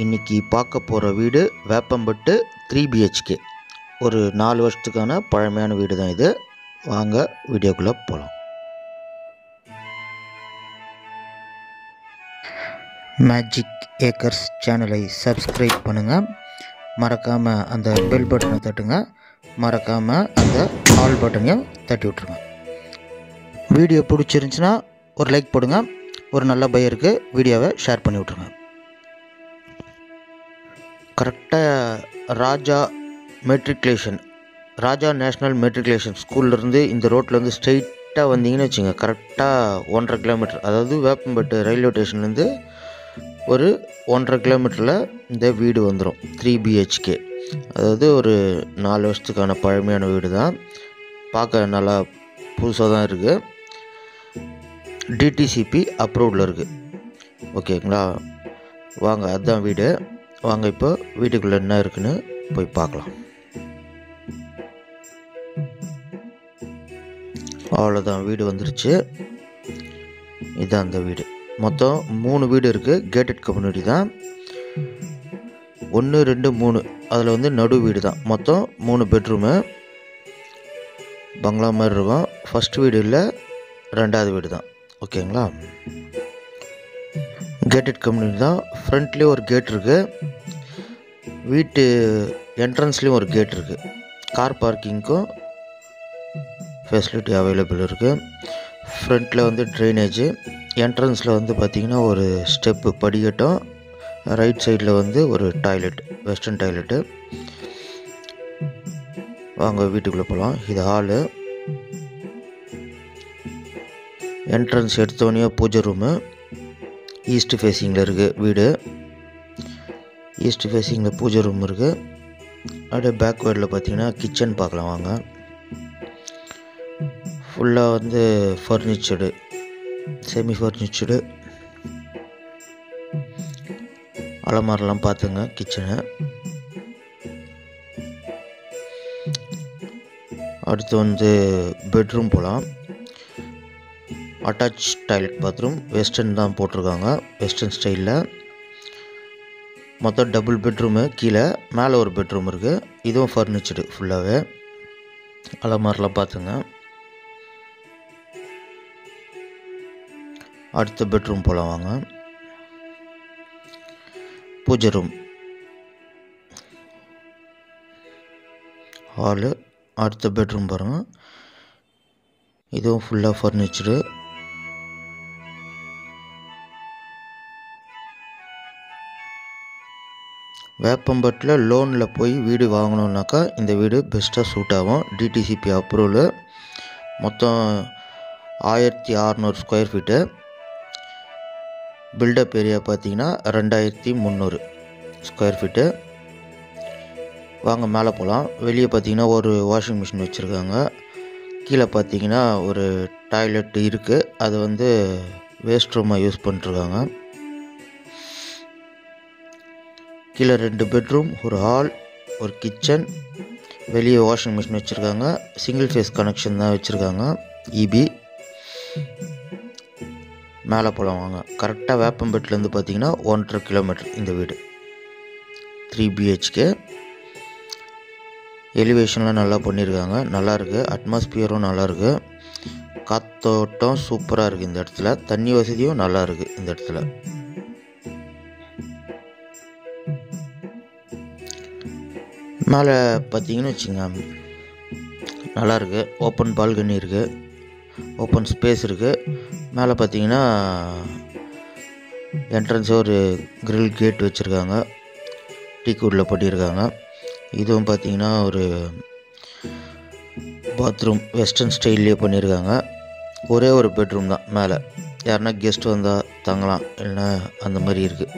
இன்றைக்கி பார்க்க போகிற வீடு வேப்பம்பட்டு த்ரீ பிஹெச்கே ஒரு நாலு வருஷத்துக்கான பழமையான வீடு தான் இது வாங்க வீடியோக்குள்ளே போகலாம் மேஜிக் ஏக்கர்ஸ் சேனலை சப்ஸ்கிரைப் பண்ணுங்கள் மறக்காமல் அந்த பெல் பட்டனை தட்டுங்க மறக்காமல் அந்த ஆல் பட்டனையும் தட்டி விட்ருங்க வீடியோ பிடிச்சிருந்துச்சுன்னா ஒரு லைக் போடுங்க ஒரு நல்ல பையருக்கு வீடியோவை ஷேர் பண்ணி விட்ருங்க கரெக்டாக Raja matriculation Raja national matriculation ஸ்கூல்லேருந்து இந்த ரோட்லேருந்து ஸ்ட்ரெயிட்டாக வந்தீங்கன்னு வச்சுங்க கரெக்டாக ஒன்றரை கிலோமீட்டர் அதாவது வேப்பம்பட்டு ரயில்வே ஸ்டேஷன்லேருந்து ஒரு ஒன்றரை கிலோமீட்டரில் இந்த வீடு வந்துடும் த்ரீ பிஹெச்கே அதாவது ஒரு நாலு வருஷத்துக்கான பழமையான வீடு தான் பார்க்க நல்லா புதுசாக தான் இருக்குது டிடிசிபி அப்ரூவ்டில் இருக்குது ஓகேங்களா வாங்க அதுதான் வீடு வாங்க இப்போ வீட்டுக்குள்ளே என்ன இருக்குன்னு போய் பார்க்கலாம் அவ்வளோதான் வீடு வந்துருச்சு இதுதான் அந்த வீடு மொத்தம் மூணு வீடு இருக்குது கேட்டட் கம்யூனிட்டி தான் ஒன்று ரெண்டு மூணு அதில் வந்து நடு வீடு தான் மொத்தம் மூணு பெட்ரூமு பங்களா மாதிரி இருக்கும் ஃபஸ்ட் வீடு இல்லை ரெண்டாவது வீடு தான் ஓகேங்களா கேட்டட் கம்யூனிட்டி தான் ஃப்ரண்ட்லேயும் ஒரு கேட் இருக்குது வீட்டு என்ட்ரன்ஸ்லேயும் ஒரு கேட் இருக்குது கார் பார்க்கிங்க்கும் ஃபெசிலிட்டி அவைலபிள் இருக்குது ஃப்ரண்ட்டில் வந்து ட்ரைனேஜு என்ட்ரன்ஸில் வந்து பார்த்திங்கன்னா ஒரு ஸ்டெப்பு படிக்கட்டும் ரைட் சைடில் வந்து ஒரு டாய்லெட் வெஸ்டர்ன் டாய்லெட்டு வாங்க வீட்டுக்குள்ளே போகலாம் இது ஹாலு என்ட்ரன்ஸ் எடுத்தோடனே பூஜை ரூமு ஈஸ்ட் ஃபேஸிங்கில் இருக்குது வீடு ஈஸ்ட் ஃபேஸிங்கில் பூஜை ரூம் இருக்குது அப்படியே பேக்வேர்டில் பார்த்தீங்கன்னா கிச்சன் பார்க்கலாம் வாங்க ஃபுல்லாக வந்து ஃபர்னிச்சர்டு செமி ஃபர்னிச்சர்டு அலமாரெலாம் பார்த்துங்க கிச்சனை அடுத்து வந்து பெட்ரூம் போகலாம் அட்டாச் டாய்லெட் பாத்ரூம் வெஸ்டர்ன் தான் போட்டிருக்காங்க வெஸ்டர்ன் ஸ்டைலில் மொத்தம் டபுள் பெட்ரூமு கீழே மேலே ஒரு பெட்ரூம் இருக்குது இதுவும் ஃபர்னிச்சர்டு ஃபுல்லாகவே அலமாரிலாம் பார்த்துங்க அடுத்த பெட்ரூம் போகலாம் வாங்க பூஜை ரூம் ஹாலு அடுத்த பெட்ரூம் பாருங்கள் இதுவும் ஃபுல்லாக ஃபர்னிச்சரு வேப்பம்பட்டில் லோனில் போய் வீடு வாங்கணுன்னாக்கா இந்த வீடு பெஸ்ட்டாக சூட் ஆகும் டிடிசிபி அப்ரூவலு மொத்தம் ஆயிரத்தி அறநூறு ஸ்கொயர் ஃபீட்டு பில்டப் ஏரியா பார்த்தீங்கன்னா ரெண்டாயிரத்தி முந்நூறு ஸ்கொயர் ஃபீட்டு வாங்க மேலே போகலாம் வெளியே பார்த்தீங்கன்னா ஒரு வாஷிங் மிஷின் வச்சுருக்காங்க கீழே பார்த்தீங்கன்னா ஒரு டாய்லெட் இருக்குது அது வந்து வேஸ்ட் ரூமாக யூஸ் பண்ணிட்டுருக்காங்க கீழே ரெண்டு பெட்ரூம் ஒரு ஹால் ஒரு கிச்சன் வெளியே வாஷிங் மிஷின் வச்சுருக்காங்க சிங்கிள் ஃபேஸ் கனெக்ஷன் தான் வச்சுருக்காங்க இபி மேலே போகலாம் வாங்க கரெக்டாக வேப்பம்பேட்டிலேருந்து பார்த்தீங்கன்னா ஒன்றரை கிலோமீட்டர் இந்த வீடு த்ரீ பிஹெச்கே எலிவேஷன்லாம் நல்லா பண்ணியிருக்காங்க நல்லாயிருக்கு அட்மாஸ்பியரும் நல்லாயிருக்கு காத்தோட்டம் சூப்பராக இருக்குது இந்த இடத்துல தண்ணி வசதியும் நல்லா இருக்குது இந்த இடத்துல மேலே பார்த்தீங்கன்னு வச்சுங்க நல்லாயிருக்கு ஓப்பன் பால்கனி இருக்குது ஓப்பன் ஸ்பேஸ் இருக்குது மேலே பார்த்தீங்கன்னா என்ட்ரன்ஸே ஒரு கிரில் கேட் வச்சுருக்காங்க டீக்கூடில் பண்ணியிருக்காங்க இதுவும் பார்த்தீங்கன்னா ஒரு பாத்ரூம் வெஸ்டர்ன் ஸ்டைல்லே பண்ணியிருக்காங்க ஒரே ஒரு பெட்ரூம் தான் மேலே யாருன்னா கெஸ்ட் வந்தால் தங்கலாம் இல்லைன்னா அந்த மாதிரி இருக்குது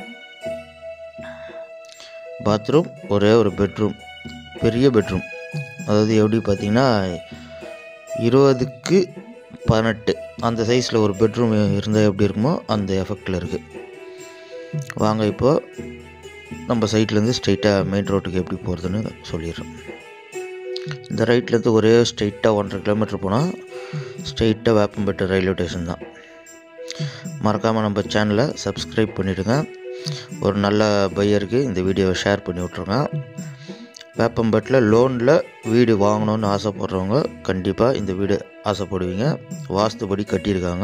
பாத்ரூம் ஒரே ஒரு பெட்ரூம் பெரிய பெட்ரூம் அதாவது எப்படி பார்த்தீங்கன்னா இருபதுக்கு பதினெட்டு அந்த சைஸில் ஒரு பெட்ரூம் இருந்தால் எப்படி இருக்குமோ அந்த எஃபெக்டில் இருக்குது வாங்க இப்போது நம்ம சைட்லேருந்து ஸ்ட்ரைட்டாக மெயின் ரோட்டுக்கு எப்படி போகிறதுன்னு சொல்லிடுறோம் இந்த ரைட்லேருந்து ஒரே ஸ்ட்ரைட்டாக ஒன்றரை கிலோமீட்டர் போனால் ஸ்ட்ரைட்டாக வேப்பம்பேட்டை ரயில்வே ஸ்டேஷன் தான் மறக்காமல் நம்ம சேனலை சப்ஸ்கிரைப் பண்ணிவிடுங்க ஒரு நல்ல பையருக்கு இந்த வீடியோவை ஷேர் பண்ணி விட்ருங்க வேப்பம்பட்டில் லோனில் வீடு வாங்கணும்னு ஆசைப்பட்றவங்க கண்டிப்பாக இந்த வீடு ஆசைப்படுவீங்க வாஸ்துபடி கட்டியிருக்காங்க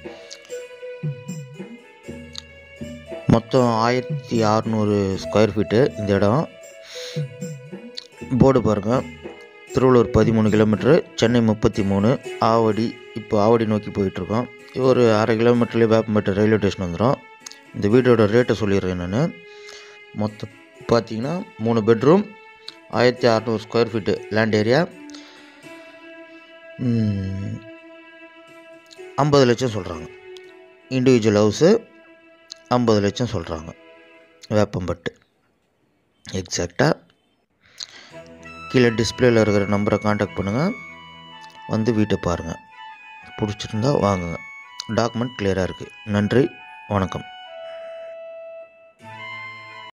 மொத்தம் ஆயிரத்தி அறநூறு ஸ்கொயர் ஃபீட்டு இந்த இடம் போர்டு பாருங்கள் திருவள்ளூர் பதிமூணு கிலோமீட்ரு சென்னை முப்பத்தி மூணு ஆவடி இப்போ ஆவடி நோக்கி போயிட்டுருக்கோம் ஒரு அரை கிலோமீட்டர்லேயே வேப்பம்பட்டு ரயில்வே ஸ்டேஷன் வந்துடும் இந்த வீடோட ரேட்டை சொல்லிடுறேன் நான் மொத்தம் பார்த்தீங்கன்னா மூணு பெட்ரூம் ஆயிரத்தி அறநூறு ஸ்கொயர் ஃபீட்டு லேண்ட் ஏரியா ஐம்பது லட்சம் சொல்கிறாங்க இண்டிவிஜுவல் ஹவுஸு ஐம்பது லட்சம் சொல்கிறாங்க வேப்பம்பட்டு எக்ஸாக்டாக கீழே டிஸ்பிளேயில் இருக்கிற நம்பரை காண்டாக்ட் பண்ணுங்கள் வந்து வீட்டை பாருங்கள் பிடிச்சிருந்தா வாங்குங்க டாக்குமெண்ட் கிளியராக இருக்குது நன்றி வணக்கம்